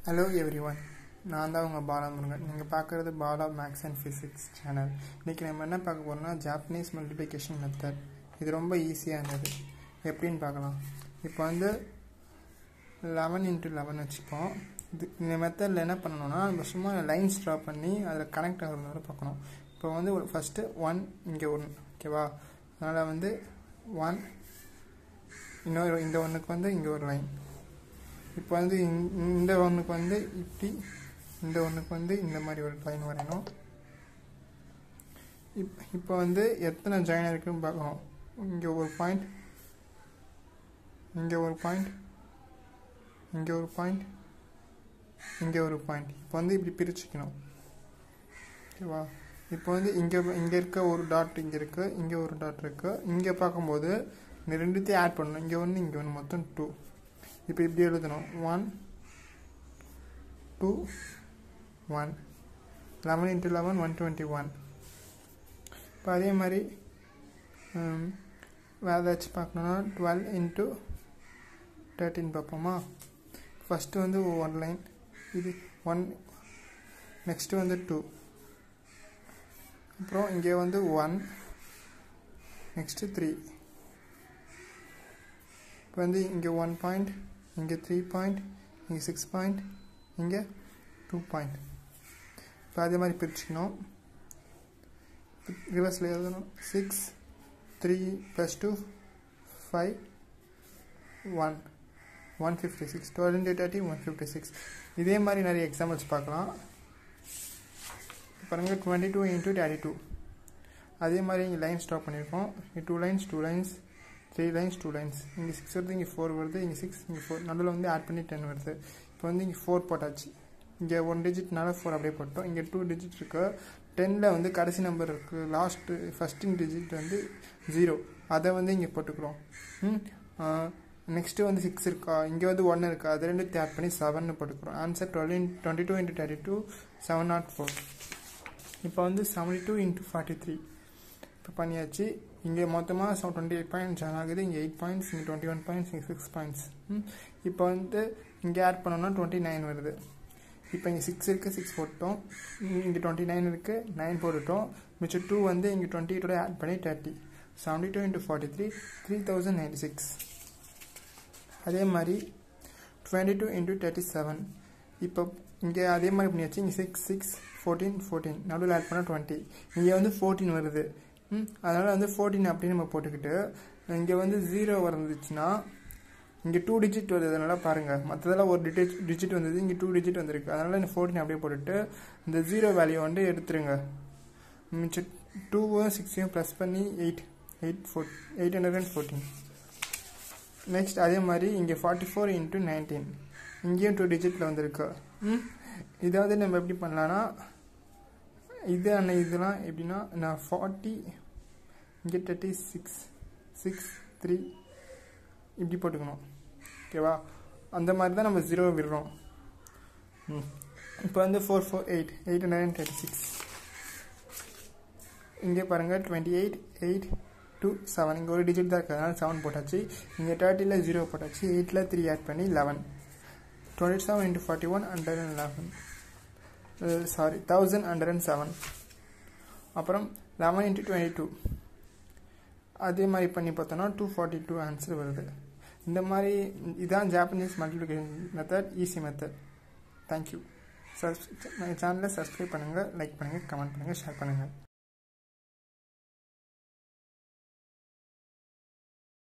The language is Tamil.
ஹலோ எவ்ரி ஒன் நான் தான் உங்கள் பாலமுருகன் நீங்கள் பார்க்குறது Bala maths and physics channel இன்றைக்கி நம்ம என்ன பார்க்க போகிறோம்னா ஜாப்பனீஸ் மல்டிப்ளிகேஷன் மெத்தட் இது ரொம்ப ஈஸியானது எப்படின்னு பார்க்கலாம் இப்போ வந்து லெவன் இன்ட்டு லெவன் வச்சுப்போம் இது இந்த மெத்தடில் என்ன பண்ணணும்னா நம்ம சும்மா லைன்ஸ் ட்ரா பண்ணி அதில் கனெக்ட் ஆகிறத பார்க்கணும் இப்போ வந்து ஒரு ஃபஸ்ட்டு ஒன் இங்கே ஒன்று ஓகேவா அதனால் வந்து ஒன் இன்னொரு இந்த ஒன்றுக்கு வந்து இங்கே ஒரு லைன் இப்போ வந்து இந்த- இந்த ஒன்றுக்கு வந்து இப்படி இந்த ஒன்றுக்கு வந்து இந்த மாதிரி ஒரு லைன் வரையணும் இப் இப்போ வந்து எத்தனை ஜாயின் இருக்குன்னு பார்க்கணும் இங்கே ஒரு பாயிண்ட் இங்கே ஒரு பாயிண்ட் இங்கே ஒரு பாயிண்ட் இங்கே ஒரு பாயிண்ட் இப்போ வந்து இப்படி பிரிச்சுக்கணும் ஓகேவா இப்போ வந்து இங்கே இங்கே இருக்க ஒரு டாட் இங்கே இருக்குது இங்கே ஒரு டாட் இருக்குது இங்கே பார்க்கும்போது இந்த ரெண்டுத்தையும் ஆட் பண்ணணும் இங்கே ஒன்று இங்கே ஒன்று மொத்தம் டூ இப்போ இப்படி எழுதணும் one two one eleven into eleven one twenty one இப்போ அதே மாதிரி ஹம், வேறு ஏதாச்சும் பார்க்கணுன்னா டுவெல் இன்ட்டு தேர்ட்டின் பார்ப்போமா ஃபஸ்ட்டு வந்து ஒன் லைன் இது ஒன் நெக்ஸ்ட்டு வந்து டூ அப்புறம் இங்கே வந்து ஒன் நெக்ஸ்ட்டு த்ரீ இப்போ வந்து இங்கே ஒன் பாயிண்ட் இங்கே த்ரீ பாயிண்ட் இங்கே சிக்ஸ் பாயிண்ட் இங்கே டூ பாயிண்ட் இப்போ அதே மாதிரி பிரிச்சுக்கணும் ரிவர்ஸில் எழுதணும் six three plus two five one one fifty six twelve into thirty one fifty six இதே மாதிரி நிறைய எக்ஸாம்பிள்ஸ் பார்க்கலாம் பாருங்கள் twenty two into thirty two அதே மாதிரி இங்கே லைன் ஸ்டாப் பண்ணியிருக்கோம் இங்கே two lines two lines three lines two lines இங்கே சிக்ஸ் வருது இங்கே ஃபோர் வருது இங்கே சிக்ஸ் இங்கே ஃபோர் நடுவில் வந்து ஆட் பண்ணி டென் வருது இப்போ வந்து இங்கே ஃபோர் போட்டாச்சு இங்கே ஒன் டிஜிட்னால ஃபோர் அப்படியே போட்டோம் இங்கே டூ டிஜிட் இருக்கு டென்னில் வந்து கடைசி நம்பர் இருக்குது லாஸ்ட்டு ஃபஸ்ட்டின் டிஜிட் வந்து ஜீரோ அதை வந்து இங்கே போட்டுக்கிறோம் நெக்ஸ்ட்டு வந்து சிக்ஸ் இருக்கா இங்கே வந்து ஒன்று இருக்கா அது ரெண்டு ஆட் பண்ணி செவன் போட்டுக்கிறோம் answer twelve in twenty two into thirty two seven not four இப்போ வந்து seventy two into forty three இப்போ பண்ணியாச்சு இங்கே மொத்தமாக செவன் டுவெண்ட்டி எயிட் பாயிண்ட்ஸ் ஆகுது இங்கே எயிட் பாயிண்ட்ஸ் இங்கே டுவெண்ட்டி ஒன் பாயிண்ட்ஸ் இங்கே சிக்ஸ் பாயிண்ட்ஸ் இப்போ வந்து இங்கே ஆட் பண்ணோம்னா டுவெண்ட்டி நைன் வருது இப்போ இங்கே சிக்ஸ் இருக்குது சிக்ஸ் போட்டோம் இங்கே டுவெண்ட்டி நைன் இருக்குது நைன் போட்டுட்டோம் மிச்சம் டூ வந்து இங்கே டுவெண்ட்டி எயிட்டோட ஆட் பண்ணி thirty seventy two into forty three three thousand ninety six அதே மாதிரி twenty two into thirty seven இப்போ இங்கே அதே மாதிரி பண்ணியாச்சு இங்கே சிக்ஸ் சிக்ஸ் ஃபோர்டீன் ஃபோர்டீன் நடுவில் ஆட் பண்ணால் டுவெண்ட்டி இங்கே வந்து ஃபோர்டீன் வருது ம் அதனால் வந்து ஃபோர்டீன் அப்படின்னு நம்ம போட்டுக்கிட்டு இங்கே வந்து ஜீரோ வந்துச்சுன்னா இங்கே டூ டிஜிட் வருது அதனால் பாருங்கள் மற்றதெல்லாம் ஒரு டிஜிட் டிஜிட் வந்தது இங்கே டூ டிஜிட் வந்திருக்கு அதனால் இந்த ஃபோர்டீன் அப்படியே போட்டுட்டு இந்த ஜீரோ வேல்யூ வந்து எடுத்துருங்க மிச்சம் டூவும் சிக்ஸையும் ப்ளஸ் பண்ணி eight eight four eight hundred and fourteen next அதே மாதிரி இங்கே ஃபார்ட்டி ஃபோர் இன்ட்டு நைன்டீன் இங்கேயும் டூ டிஜிட்டில் வந்திருக்கு ம் இதை வந்து நம்ம எப்படி பண்ணலான்னா இது அண்ணா இதெல்லாம் எப்படின்னா நான் ஃபார்ட்டி இங்கே தேர்ட்டி சிக்ஸ் சிக்ஸ் த்ரீ இப்படி போட்டுக்கணும் ஓகேவா அந்த மாதிரி தான் நம்ம ஜீரோ விடுறோம் ம் இப்போ வந்து four four eight eight hundred and thirty six இங்கே பாருங்கள் twenty eight eight two seven இங்கே ஒரு டிஜிட் தான் இருக்குது அதனால் செவன் போட்டாச்சு இங்கே தேர்ட்டியில் ஜீரோ போட்டாச்சு எயிட்டில் த்ரீ ஆட் பண்ணி eleven twenty seven into forty one hundred and eleven sorry thousand hundred and seven அப்புறம் லெவன் இன்ட்டு டுவெண்ட்டி டூ அதே மாதிரி பண்ணி பார்த்தோன்னா டூ ஃபார்ட்டி டூ ஆன்சர் வருது இந்த மாதிரி இதான் Japanese multiplication method easy method thank you subs சேனலை சப்ஸ்கிரைப் பண்ணுங்கள் லைக் பண்ணுங்கள் கமெண்ட் பண்ணுங்கள் ஷேர் பண்ணுங்கள்